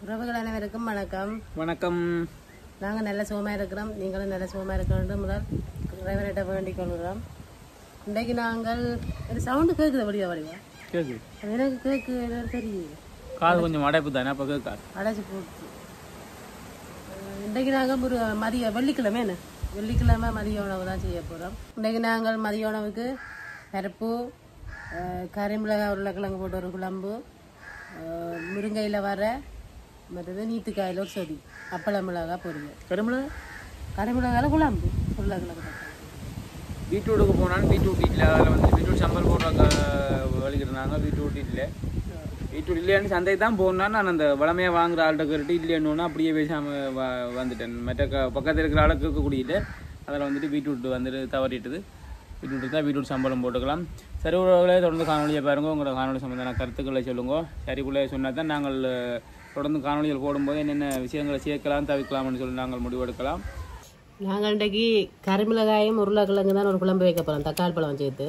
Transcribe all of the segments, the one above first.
உறவுகள் அனைவருக்கும் வணக்கம் வணக்கம் நாங்கள் நல்ல சுகமாக இருக்கிறோம் நீங்களும் நல்ல சுகமாக இருக்க வேண்டும் முதல் இறைவனிட்ட வேண்டிக் கொள்கிறோம் இன்றைக்கு நாங்கள் ஒரு சவுண்டு கேட்குது வடிவா வடிவா கேக்குது அது எனக்கு கேட்கு என்னன்னு தெரியுது காது கொஞ்சம் அடைப்பு தானே அப்போ கேட்காது அடைச்சி போட்டு அஹ் இன்றைக்கு நாங்கள் ஒரு மதிய வெள்ளிக்கிழமை என்ன வெள்ளிக்கிழமை மதிய உணவு தான் செய்ய போகிறோம் இன்றைக்கு நாங்கள் மதிய உணவுக்கு பருப்பு அஹ் கறிமிளகாய் உருளைக்கிழங்கு போட்டு ஒரு குழம்பு அஹ் முருங்கையில் வர மற்றது நீத்துக்காயில் ஒரு சொதி அப்பள மிளகாய் பொரியல் கரும்புல கறிமிளகாயில் குழம்பு உருளைக்கிழங்கு தக்காளி. பீட்ரூட்டுக்கு போனாலும் பீட்ரூட் இல்லை அதில் வந்து பீட்ரூட் சம்பல் போடுறாங்க வலிக்கிறாங்க பீட்ரூட் இல்லை பீட்ரூட் இல்லைன்னு சந்தை தான் போனா நான் அந்த வளமையாக வாங்குற ஆள்கிட்ட கேட்டு இல்லைன்னு அப்படியே பேசாமல் வ வந்துட்டேன் மற்ற க பக்கத்தில் இருக்கிற ஆளுக்கு இருக்கக்கூடியது அதில் வந்துட்டு பீட்ரூட் வந்துட்டு தவறிட்டுது பீட்ரூட் தான் பீட்ரூட் சம்பளம் போட்டுக்கலாம் சரி உறவுகளே தொடர்ந்து காணொலியை பாருங்க உங்களோட காணொலி சம்பந்தமான கருத்துக்களை சொல்லுங்க சரிக்குள்ளே சொன்னால் தான் நாங்கள் அஹ், தொடர்ந்து காணொலிகள் போடும்போது என்னென்ன விஷயங்களை சேர்க்கலாம் தவிர்க்கலாம்னு சொல்லி நாங்கள் முடிவெடுக்கலாம் நாங்கள் இன்றைக்கு கறிமிளகாயும் உருளைக்கிழங்கு தான் ஒரு குழம்பு வைக்க போகிறோம் தக்காளி பழம் சேர்த்து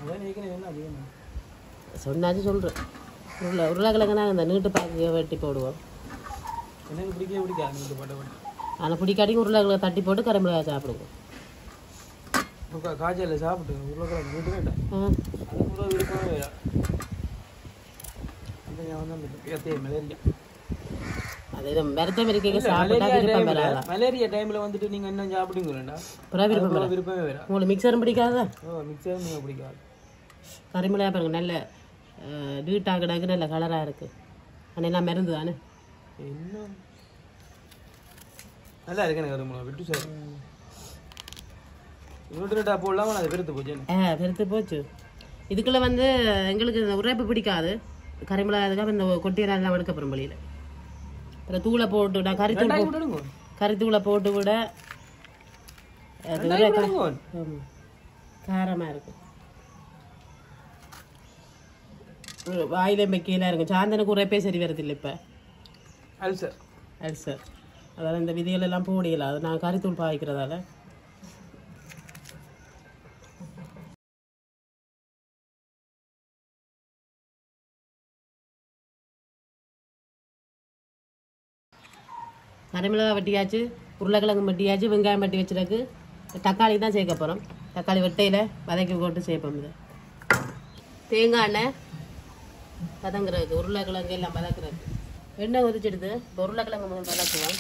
சொன்னாச்சு சொல்கிறேன் உருளை உருளைக்கிழங்கு தான் இந்த நீட்டு பாக்கியை வெட்டி போடுவோம் எனக்கு பிடிக்கவே பிடிக்காது இந்த பாட்டை ஆனால் பிடிக்காட்டி உருளைக்கிழங்கு தட்டி போட்டு கறிமிளகாய் சாப்பிடுவோம் காய்ச்சல சாப்பிட்டு உருளைக்கிழங்கு வீட்டுமே ஆ அது கூட விருப்பமே இல்லை அந்த ஞாபகம் தான் இருக்கு. ஏத்தே மலேரியா அது இது மருத்துவம் இருக்கைக்கு சாப்பிட்டா விருப்பம் வராதா மலேரியா டைம்ல வந்துட்டு நீங்க என்ன சாப்பிடுங்களா அப்புறம் விருப்பம் வராது விருப்பமே வேற உங்களுக்கு மிக்சரும் பிடிக்காதா ஓ மிக்சர் நீங்க பிடிக்காது கறிமிளகாய் பாருங்க நல்ல நீட்டாக கிடக்கு நல்ல கலராக இருக்குது ஆனால் எல்லாம் மருந்து தானே இன்னும் நல்லா இருக்கு எனக்கு கரும்பு விட்டு சார் இவ்வளோ ரெட்டா போடலாம் அது பெருத்து போச்சு ஆ பெருத்து போச்சு இதுக்குள்ள வந்து எங்களுக்கு இந்த உரைப்பு பிடிக்காது கறிமிளகாய் அதுக்காக இந்த கொட்டியெல்லாம் எடுக்க போகிறோம் வெளியில் அப்புறம் தூளை போட்டு விட கறித்தூள் போ- விடுங்க கறித்தூளை போட்டு விட அது உரை க- விடுங்க ஆமா. காரமா இருக்கும் வாயில மெக்கையில இருக்கும் சாந்தனுக்கு உரைப்பே சரி வரதில்லை இப்போ அல்சர் அல்சர் அதாவது இந்த விதிகள் எல்லாம் போடியல அது நான் கறித்தூள் பாய்க்கிறதால கறிமிளகாய் வெட்டியாச்சு உருளைக்கிழங்கு வெட்டியாச்சு வெங்காயம் வெட்டி வச்சிருக்கு தக்காளி தான் சேர்க்க போகிறோம் தக்காளி வெட்டையில் வதக்கி போட்டு சேர்ப்போம் இது தேங்காய் எண்ணெய் வதங்குறதுக்கு உருளைக்கிழங்கு எல்லாம் வதக்குறதுக்கு எண்ணெய் கொதிச்சிடுது இப்போ உருளைக்கிழங்கு முதல் வதக்குவோம்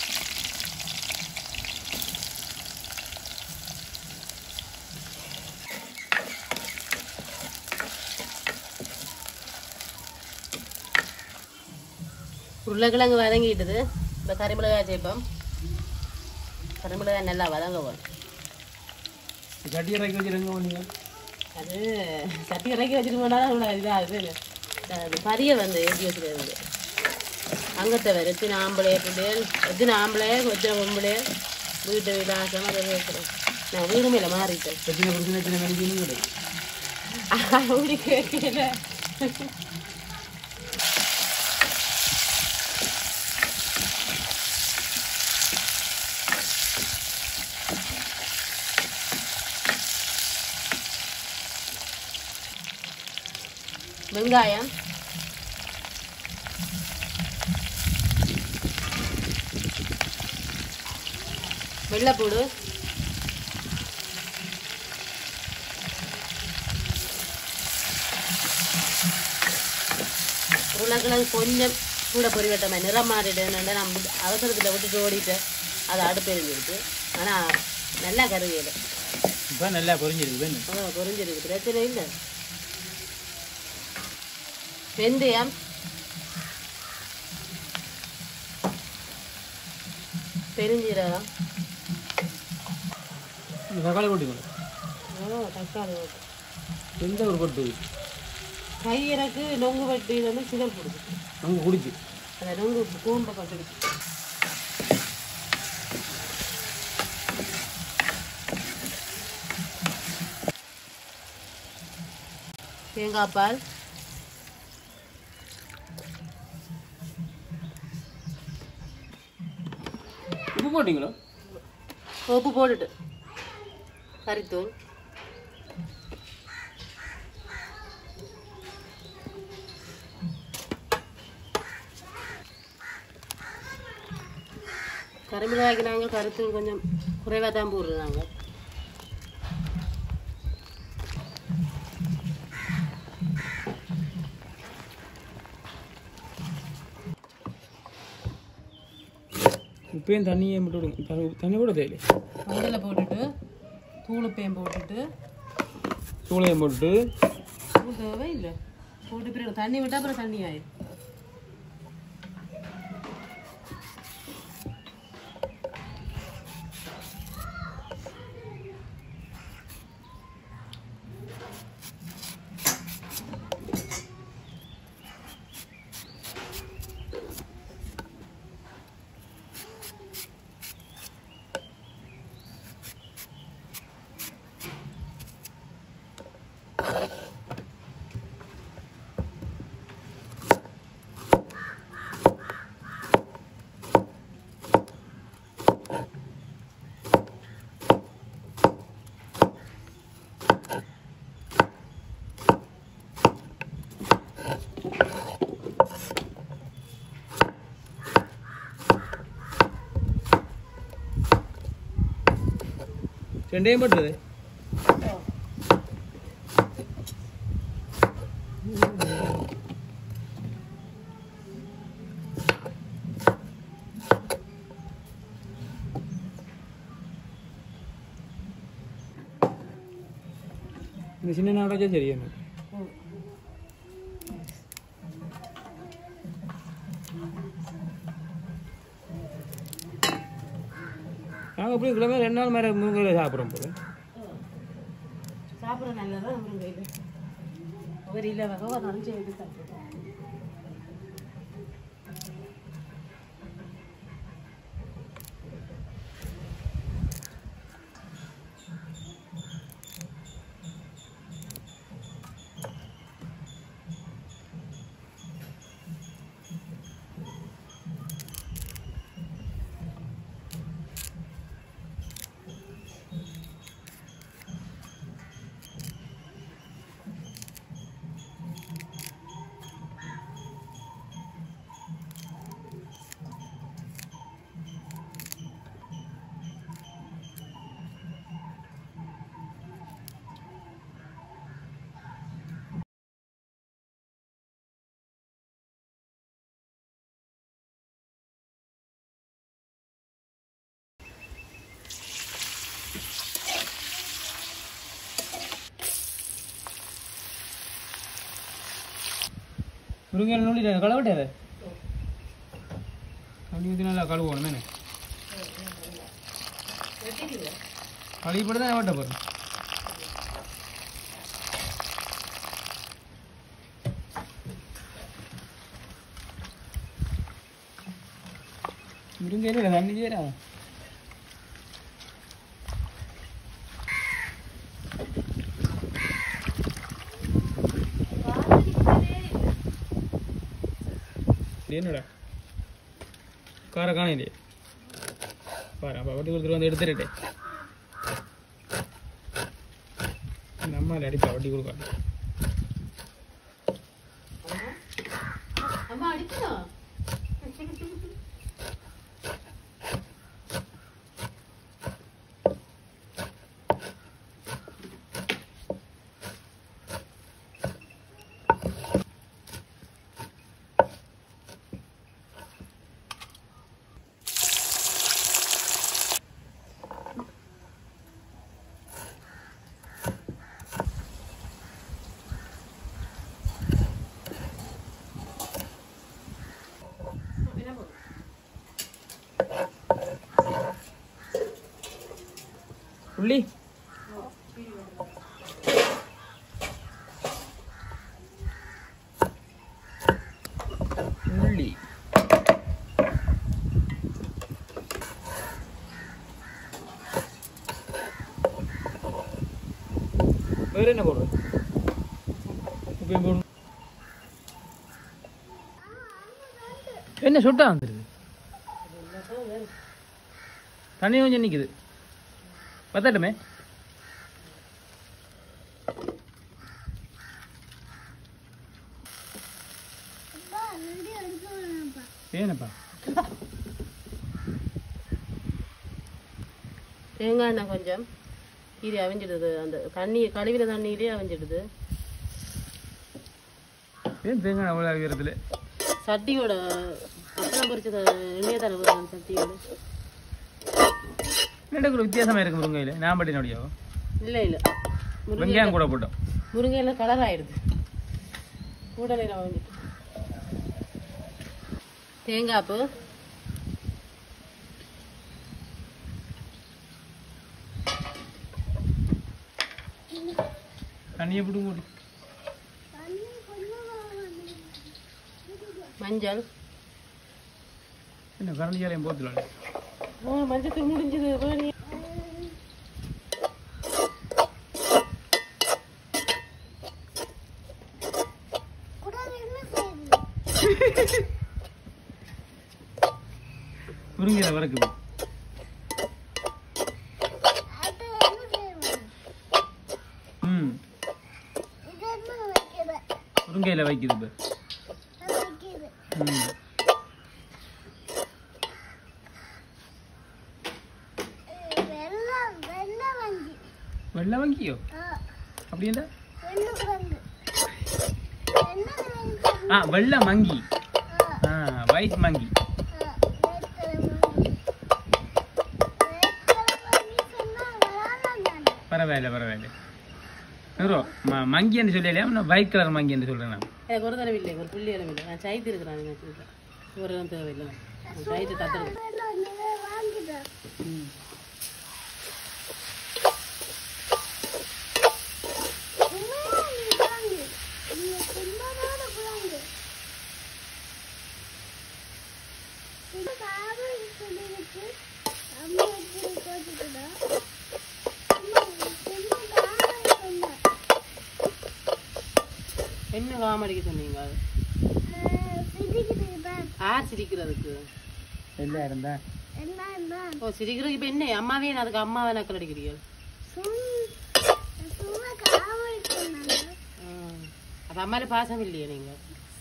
உருளைக்கிழங்கு வதங்கிட்டுது இப்போ கறிமிளகாய் சேர்ப்போம் கறிமிளகாய் நல்லா வதங்குவோம் கட்டி இறக்கி வச்சிருங்க நீங்க அது சட்டி இறக்கி வச்சுட்டு போனாலும் அவ்வளோ இதாக இது அது பரிய வந்து ஏற்றி வச்சுருது அங்கத்தை வேறு எத்தனை ஆம்பளை பிள்ளைகள் எத்தனை ஆம்பளை எத்தனை பொம்பளை வீட்டு விலாசம் அதை வைக்கிறோம் நான் வீடு மேலே மாறிட்டேன் எத்தனை பிரச்சனை எத்தனை மணிக்கு நீங்க அப்படி கேட்கல வெங்காயம் வெள்ளைப்பூடு உருளைக்கிழங்கு கொஞ்சம் கூட பொரிவட்டமாக நிறம் மாறிடுன்னு நான் விட்டு- அவசரத்தில் விட்டுட்டு ஓடிட்டேன் அது அடுப்பு எரிஞ்சிருக்கு ஆனால் நல்லா கருவியது இப்போ நல்லா பொரிஞ்சிருக்கு வேணும் ஆ பொரிஞ்சிருக்கு பிரச்சனை இல்லை வெந்தயம் பெருஞ்சீரகம் தக்காளி போட்டுக்கணும் ஆ, தக்காளி போட்டு எந்த ஒரு கொட்டு கையிறக்கு நொங்கு வெட்டி வந்து சிதல் பிடிச்சி நமக்கு குடிச்சு அந்த நொங்கு கூம்பை கொட்டிடுச்சு தேங்காய் பால் உப்பு போட்டிங்களோ உப்பு போட்டுட்டு கறித்தூள் கருமிளகாய்க்கு நாங்கள் கருத்து கொஞ்சம் குறைவாக தான் போடுறோம் நாங்கள் இப்பயும் தண்ணியை மட்டும் விடுங்க தண்ணி- தண்ணி கூட தேவையில்லை மஞ்சளை போட்டுட்டு தூளுப்பையும் போட்டுட்டு சூளையம் போட்டு தூள் தேவை இல்லை போட்டு பிறகு தண்ணி விட்டால் அப்புறம் தண்ணி ஆயிடும் ரெண்டையும் பட்டுறது இந்த சின்ன நாடாச்சா சரி எனக்கு நாங்கள் எப்படி கிழமை ரெண்டு நாள் மேலே முருங்கையில் சாப்பிட்றோம் போல சாப்பிட்ற நல்லதா முருங்கையில் ஒரு இல்லை வகை வந்தாலும் செய்து சாப்பிடுவோம் முருங்கையில் நூலி கழுவட்டே தண்ணி ஊற்றி நல்லா கழுவணும் மேனே கழுவி போட்டு தான் ஓட்ட போகிறேன் முருங்கையில் தண்ணி சேரா இது என்னடா காரை காணையிலே பாரு அப்போ வட்டி கொடுத்துட்டு வந்து எடுத்துட்டேன் நம்ம அடிப்பா வட்டி கொடுக்காது அம்மா அடிக்கணும் என்ன போதும் உள்ளி உள்ளி வேற என்ன போடுறது உப்பையும் போடும் என்ன சுட்டா வந்துருது தண்ணி கொஞ்சம் நிக்குது பத்தட்டுமே ஏனப்பா தேங்காய் எண்ணெய் கொஞ்சம் இது அவிஞ்சிடுது அந்த தண்ணி கழுவின தண்ணியிலே அவிஞ்சிடுது ஏன் தேங்காய் அவ்வளோ ஆகிறதுல சட்டியோட அப்பளம் பொரிச்ச எண்ணெயை தர வரும் சட்டியோட என்னடா ஒரு வித்தியாசமா இருக்கு முருங்கையில் நான் பட்டி நடியோ இல்லை இல்லை முருங்கை வெங்காயம் கூட போட்டோம் முருங்கையில கலர் ஆயிடுது கூடலை வந்துட்டு தேங்காய் பூ தண்ணியை போட்டு மூடி மஞ்சள் என்ன கரண்டியாலையும் போத்துலாம் ஆ மஞ்சள் முடிஞ்சது வேணி முருங்கையில் வறக்குது ம் முருங்கையில் வைக்குது இப்போ ம் வெள்ளை வங்கியோ அப்படின்னா ஆ வெள்ளை மங்கி ஆ ஒயிட் மங்கி பரவாயில்ல பரவாயில்ல நூறோ ம மங்கி என்று சொல்லலையா நான் ஒயிட் கலர் மங்கி என்று சொல்கிறேன் நான் எனக்கு ஒரு தடவை இல்லை ஒரு புள்ளி இடம் இல்லை நான் சைத்து இருக்கிறேன் ஒரு இடம் தேவையில்லை சைத்து கத்துறது என்ன காமெடிக்கு சொன்னீங்க அது யார் சிரிக்கிறதுக்கு இல்லை இருந்தா ஓ சிரிக்கிறதுக்கு இப்போ என்ன அம்மாவே அதுக்கு அம்மாவை நக்கல் அடிக்கிறீங்க அப்போ அம்மால பாசம் இல்லையா நீங்க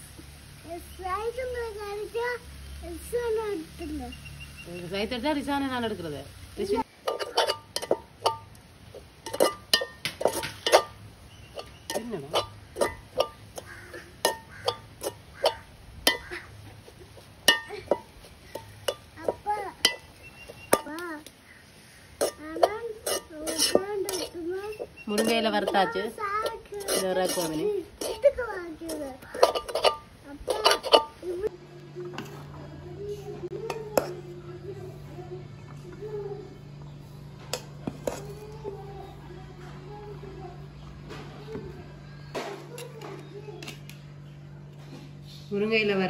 சைத்தட்டா ரிசான நான் எடுக்கிறது ரிஷி என்னடா முருங்கையில வறுத்தாச்சு இதை இறக்குவோம் முருங்கையில வர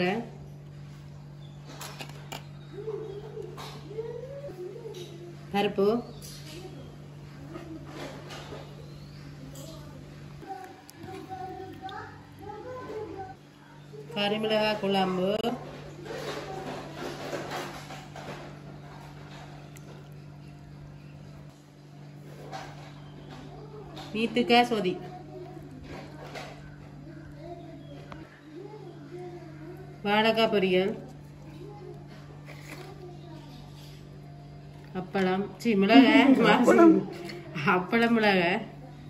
பருப்பு கறிமிளகாய் குழம்பு நீத்துக்காய் சொதி வாழைக்காய் பொரியல் அப்பளம் சி மிளகாய் அப்பளம் மிளகாய்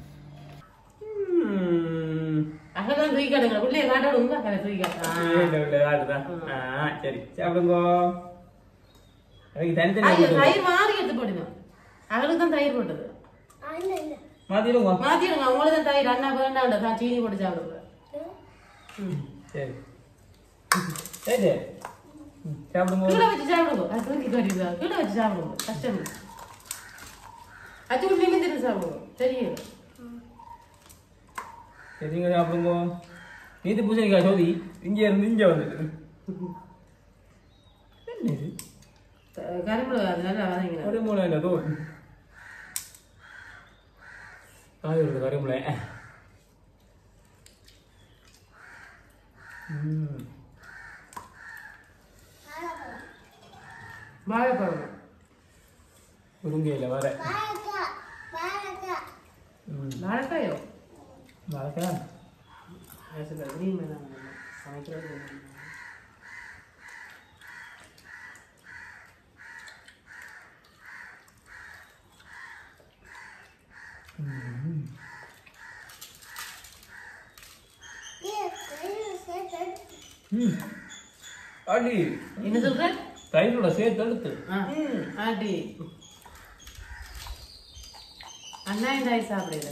அங்கதான் தூக்கி காட்டுங்க உள்ளே காட்டாடுங்க கடை தூக்கி காட்டுறேன் சரி சாப்பிடுங்க அதுக்கு தனித்தனி ஐயோ, தயிர் மாறி எடுத்து போடுங்க அவளுக்கு தான் தயிர் போட்டது மாத்திடுங்க மாத்திடுங்க அவங்களுக்கு தான் தயிர் அண்ணா வேண்டாம் தான் சீனி போட்டு சாப்பிடுங்க சரி சரி ம், சாப்பிடுங்க கீழே வச்சு சாப்பிடுங்க அது தூக்கி கறிதா கீழே வச்சு சாப்பிடுங்க கஷ்டம் இல்லை. அச்சு விட்டு நிமிந்திட்டு சாப்பிடுங்க தெரியும் சரிங்க சாப்பிடுங்க நீத்து பூசணிக்காய் சோதி இங்கே இருந்து இங்கே வந்துட்டு என்ன இது கரும்புல அதனால வதங்கினா கருமுளை இல்லை தோ காய் வருது கருமுளை ம் வாழைப்பழம் முருங்கையில் வர ம் வாழைக்காயோ வளர்க்கா கிரீன் மேலே சமைக்கிறது ம் அடி என்ன சொல்ற தயிரோட சேர்த்து எடுத்து ஆ, ஆட்டி அண்ணா இந்த ஐஸ் சாப்பிடுற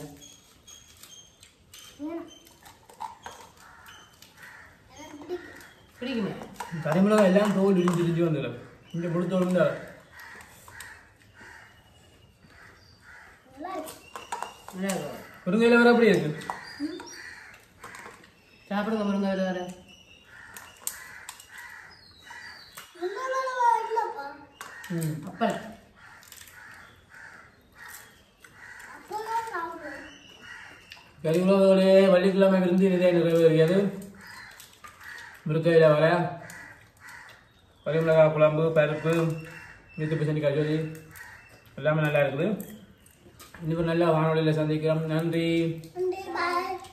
பிடிக்குமே கரிமிளகா எல்லாம் தோல் இடிஞ்சு இடிஞ்சு வந்துடும் இங்கே கொடுத்தோம் நல்லா இருக்கும் முருங்கையில் வேற அப்படியே இருக்கு சாப்பிடுங்க முருங்கை வேற வேற ம் அப்பளம் கரிமிளகாவோடே வெள்ளிக்கிழமை விருந்து இதே நிறைவேறியது முருங்கையில் வர கரிமிளகா குழம்பு பருப்பு மீத்து பசனி கஜோலி எல்லாமே நல்லா இருக்குது இன்னும் நல்ல வானொலியில் சந்திக்கிறோம் நன்றி Bye.